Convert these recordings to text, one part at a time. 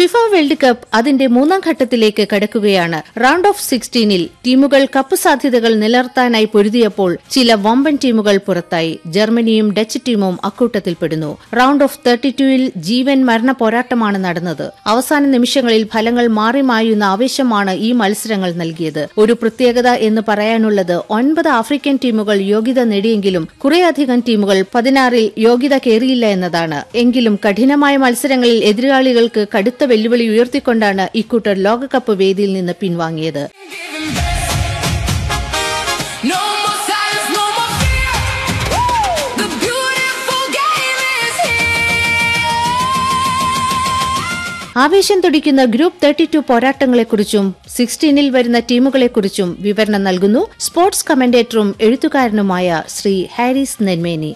FIFA world cup അതിന്റെ മൂന്നാം ഘട്ടത്തിലേക്ക് കടക്കുകയാണ് റൌണ്ട് ഓഫ് സിക്സ്റ്റീനിൽ ടീമുകൾ കപ്പ് സാധ്യതകൾ നിലനിർത്താനായി പൊരുതിയപ്പോൾ ചില വമ്പൻ ടീമുകൾ പുറത്തായി ജർമ്മനിയും ഡച്ച് ടീമും അക്കൂട്ടത്തിൽപ്പെടുന്നു റൌണ്ട് ഓഫ് തേർട്ടി ടുവിൽ ജീവൻ മരണ പോരാട്ടമാണ് നടന്നത് അവസാന നിമിഷങ്ങളിൽ ഫലങ്ങൾ മാറി മായുന്ന ആവേശമാണ് ഈ മത്സരങ്ങൾ നൽകിയത് ഒരു പ്രത്യേകത എന്ന് പറയാനുള്ളത് ഒൻപത് ആഫ്രിക്കൻ ടീമുകൾ യോഗ്യത നേടിയെങ്കിലും കുറേയധികം ടീമുകൾ പതിനാറിൽ യോഗ്യത കയറിയില്ല എന്നതാണ് എങ്കിലും കഠിനമായ മത്സരങ്ങളിൽ എതിരാളികൾക്ക് കടുത്ത വെല്ലുവിളി ഉയർത്തിക്കൊണ്ടാണ് ഇക്കൂട്ടർ ലോകകപ്പ് വേദിയിൽ നിന്ന് പിൻവാങ്ങിയത് No more silence, no more fear. The beautiful game is here. ആവേശം തുടിക്കുന്ന ഗ്രൂപ്പ് തേർട്ടി ടു പോരാട്ടങ്ങളെക്കുറിച്ചും സിക്സ്റ്റീനിൽ വരുന്ന ടീമുകളെക്കുറിച്ചും വിവരണം നൽകുന്നു സ്പോർട്സ് കമന്റേറ്ററും എഴുത്തുകാരനുമായ Shri Haris Nenmeni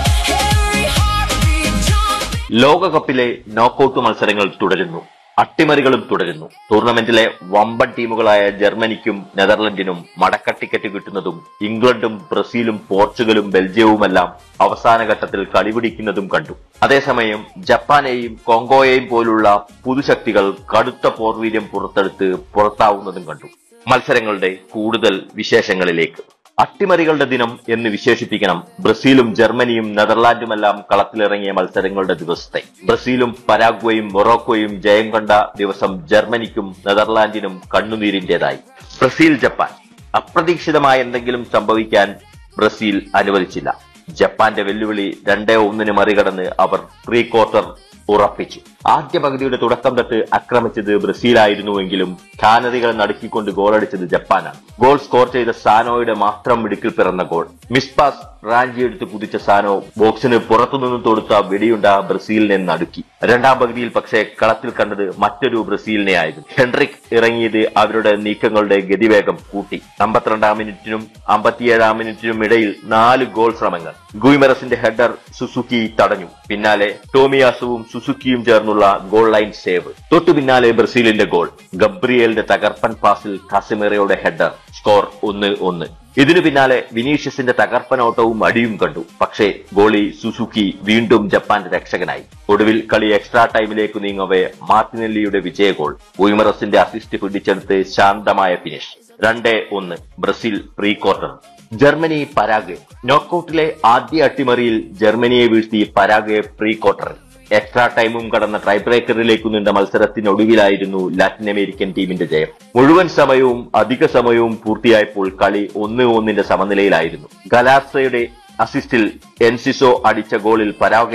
Every heartbeat jumping. ലോകകപ്പിലെ നോക്കൌട്ട് മത്സരങ്ങൾ തുടരുന്നു അട്ടിമറികളും തുടരുന്നു ടൂർണമെന്റിലെ വമ്പൻ ടീമുകളായ ജർമ്മനിക്കും നെതർലൻഡിനും മടക്ക ടിക്കറ്റ് കിട്ടുന്നതും ഇംഗ്ലണ്ടും ബ്രസീലും പോർച്ചുഗലും ബെൽജിയവുമെല്ലാം അവസാന ഘട്ടത്തിൽ കളിപിടിക്കുന്നതും കണ്ടു അതേസമയം ജപ്പാനെയും കോങ്കോയെയും പോലുള്ള പുതുശക്തികൾ കടുത്ത പോർവീര്യം പുറത്തെടുത്ത് പുറത്താവുന്നതും കണ്ടു മത്സരങ്ങളുടെ കൂടുതൽ വിശേഷങ്ങളിലേക്ക് അട്ടിമറികളുടെ ദിനം എന്ന് വിശേഷിപ്പിക്കണം ബ്രസീലും ജർമ്മനിയും നെതർലാൻഡുമെല്ലാം കളത്തിലിറങ്ങിയ മത്സരങ്ങളുടെ ദിവസത്തെ ബ്രസീലും പരാഗ്വയും മൊറോക്കോയും ജയം കണ്ട ദിവസം ജർമ്മനിക്കും നെതർലാൻഡിനും കണ്ണുനീരിന്റേതായി ബ്രസീൽ ജപ്പാൻ അപ്രതീക്ഷിതമായ എന്തെങ്കിലും സംഭവിക്കാൻ ബ്രസീൽ അനുവദിച്ചില്ല ജപ്പാന്റെ വെല്ലുവിളി രണ്ടേ ഒന്നിന് മറികടന്ന് അവർ പ്രീ ക്വാർട്ടർ ഉറപ്പിച്ചു ആദ്യ പകുതിയുടെ തുടക്കം തൊട്ട് ആക്രമിച്ചത് ബ്രസീലായിരുന്നുവെങ്കിലും ഖാനതികൾ നടുക്കിക്കൊണ്ട് ഗോളടിച്ചത് ജപ്പാനാണ് ഗോൾ സ്കോർ ചെയ്ത സാനോയുടെ മാത്രം മിടുക്കിൽ പിറന്ന ഗോൾ മിസ്പാസ് റാഞ്ചിയെടുത്ത് കുതിച്ച സാനോ ബോക്സിന് പുറത്തുനിന്ന് തൊടുത്ത വെടിയുണ്ട ബ്രസീലിനെ നടുക്കി രണ്ടാം പകുതിയിൽ പക്ഷേ കളത്തിൽ കണ്ടത് മറ്റൊരു ബ്രസീലിനെ ആയിരുന്നു ഹെൻറിക് ഇറങ്ങിയത് അവരുടെ നീക്കങ്ങളുടെ ഗതിവേഗം കൂട്ടി അമ്പത്തിരണ്ടാം മിനിറ്റിനും അമ്പത്തിയേഴാം മിനിറ്റിനും ഇടയിൽ നാല് ഗോൾ ശ്രമങ്ങൾ ഗുയിമറസിന്റെ ഹെഡർ സുസുക്കി തടഞ്ഞു പിന്നാലെ ടോമിയാസുവും സുസുക്കിയും ചേർന്നുള്ള ഗോൾ ലൈൻ സേവ് തൊട്ടു പിന്നാലെ ബ്രസീലിന്റെ ഗോൾ ഗബ്രിയേലിന്റെ തകർപ്പൻ പാസിൽ കാസിമേറയുടെ ഹെഡർ സ്കോർ ഒന്ന് ഒന്ന് ഇതിനു പിന്നാലെ വിനീഷ്യസിന്റെ തകർപ്പൻ ഓട്ടവും അടിയും കണ്ടു പക്ഷേ ഗോളി സുസുക്കി വീണ്ടും ജപ്പാന്റെ രക്ഷകനായി ഒടുവിൽ കളി എക്സ്ട്രാ ടൈമിലേക്ക് നീങ്ങവേ മാർട്ടിനെല്ലിയുടെ വിജയ ഗോൾ ഉയ്മറസിന്റെ അസിസ്റ്റ് പിടിച്ചെടുത്ത് ശാന്തമായ ഫിനിഷ് രണ്ടേ ഒന്ന് ബ്രസീൽ പ്രീ ക്വാർട്ടർ ജർമ്മനി പരാഗ് നോക്കൌട്ടിലെ ആദ്യ അട്ടിമറിയിൽ ജർമ്മനിയെ വീഴ്ത്തി പരാഗ് പ്രീ ക്വാർട്ടറിൽ എക്സ്ട്രാ ടൈമും കടന്ന ടൈ ബ്രേക്കറിലേക്ക് നീണ്ട മത്സരത്തിനൊടുവിലായിരുന്നു ലാറ്റിൻ അമേരിക്കൻ ടീമിന്റെ ജയം മുഴുവൻ സമയവും അധിക സമയവും പൂർത്തിയായപ്പോൾ കളി ഒന്ന് ഒന്നിന്റെ സമനിലയിലായിരുന്നു ഗലാസ്സയുടെ അസിസ്റ്റിൽ എൻസിസോ അടിച്ച ഗോളിൽ പരാഗ്